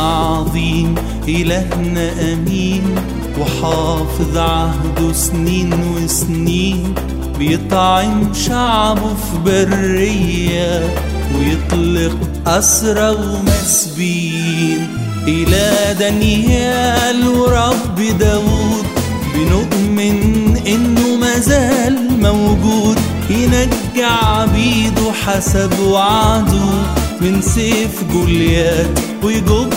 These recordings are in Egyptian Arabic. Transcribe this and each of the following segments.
عظيم إلهنا أمين وحافظ عهده سنين وسنين بيطعم شعبه في برية ويطلق أسرى ومسبين إلى دانيال ورب داود بنؤمن إنه مازال موجود ينجع عبيده حسب وعده من سيف جوليات ويجب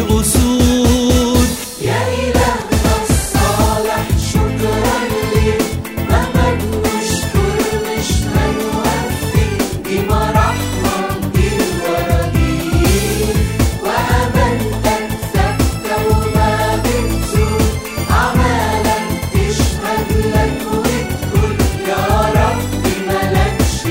أسود يا إلهنا الصالح شكرا ليك مهما بنشكر مش هنوفي دي مراحمك بالوراجيل وأمانتك ثابتة وما بتزول أعمالك تشهد لك وتقول يا رب ملكش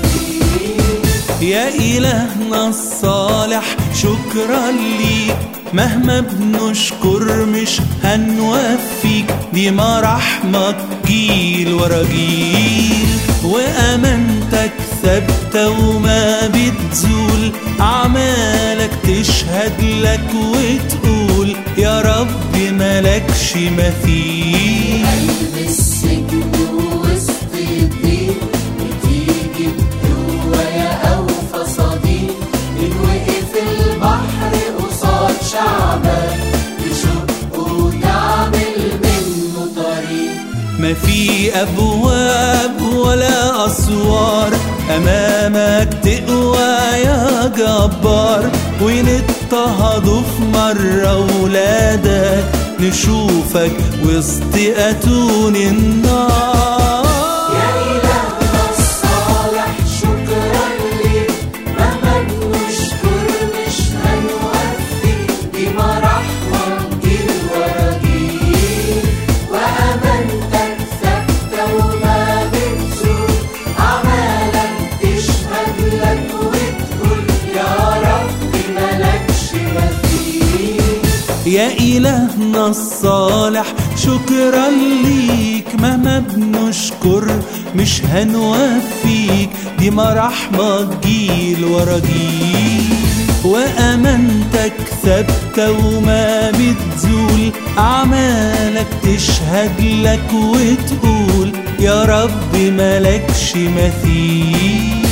مثيل يا إلهنا الصالح شكرا ليك مهما بنشكر مش هنوفيك دي مراحمك جيل ورا جيل وأمانتك ثابتة وما بتزول أعمالك تشهد لك وتقول يا رب ملكش مثيل قلب السجن ووسط الضيق بتيجي بقوة يا أوفى صديق من وقف البحر قصاد شعبك تشق وتعمل منه طريق ما في أبواب ولا أسوار أمامك تقوى يا جبار ونضطهدوا في مرة ولادك نشوفك وسط أتون النار يا إلهنا الصالح شكرا ليك مهما بنشكر مش هنوفي دي مراحمك جيل ورا جيل وأمانتك ثابتة وما بتزول أعمالك تشهد لك وتقول يا رب ملكش مثيل يا إلهنا الصالح شكرا ليك مهما بنشكر مش هنوفيك دي مراحمك جيل ورا جيل وأمانتك ثابتة وما بتزول أعمالك تشهد لك وتقول يا رب ملكش مثيل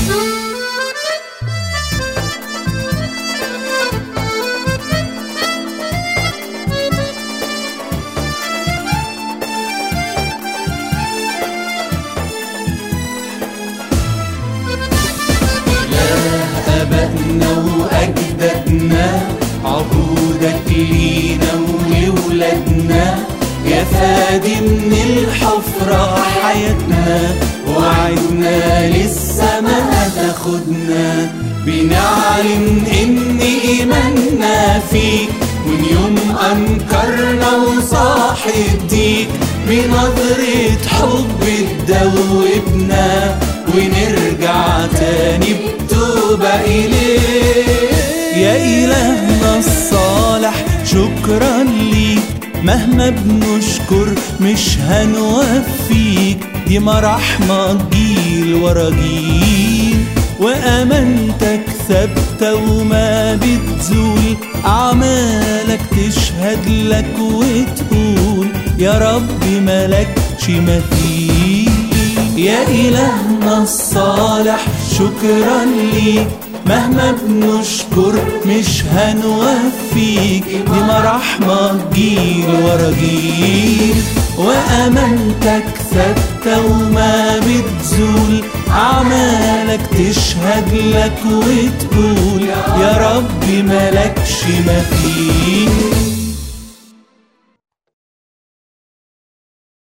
آبائنا وأجدادنا عبودك لينا وولادنا يا فادي من الحفرة حياتنا وعدنا لسه ما تاخدنا بنعلن إن إيماننا فيك من يوم أنكرنا وصاحب ديك بنظرة حب تدوبنا ونرجع تاني بتوبة إليك يا إلهنا الصالح شكرا ليك مهما بنشكر مش هنوفيك دي مراحمك جيل ورا جيل وأمانتك ثابتة وما بتزول أعمالك تشهد لك وتقول يا رب ملكش مثيل يا إلهنا الصالح شكرا ليك مهما بنشكر مش هنوفيك دي مراحمك جيل ورا جيل وأمانتك ثابتة وما بتزول أعمالك تشهد لك وتقول يا رب ملكش مثيل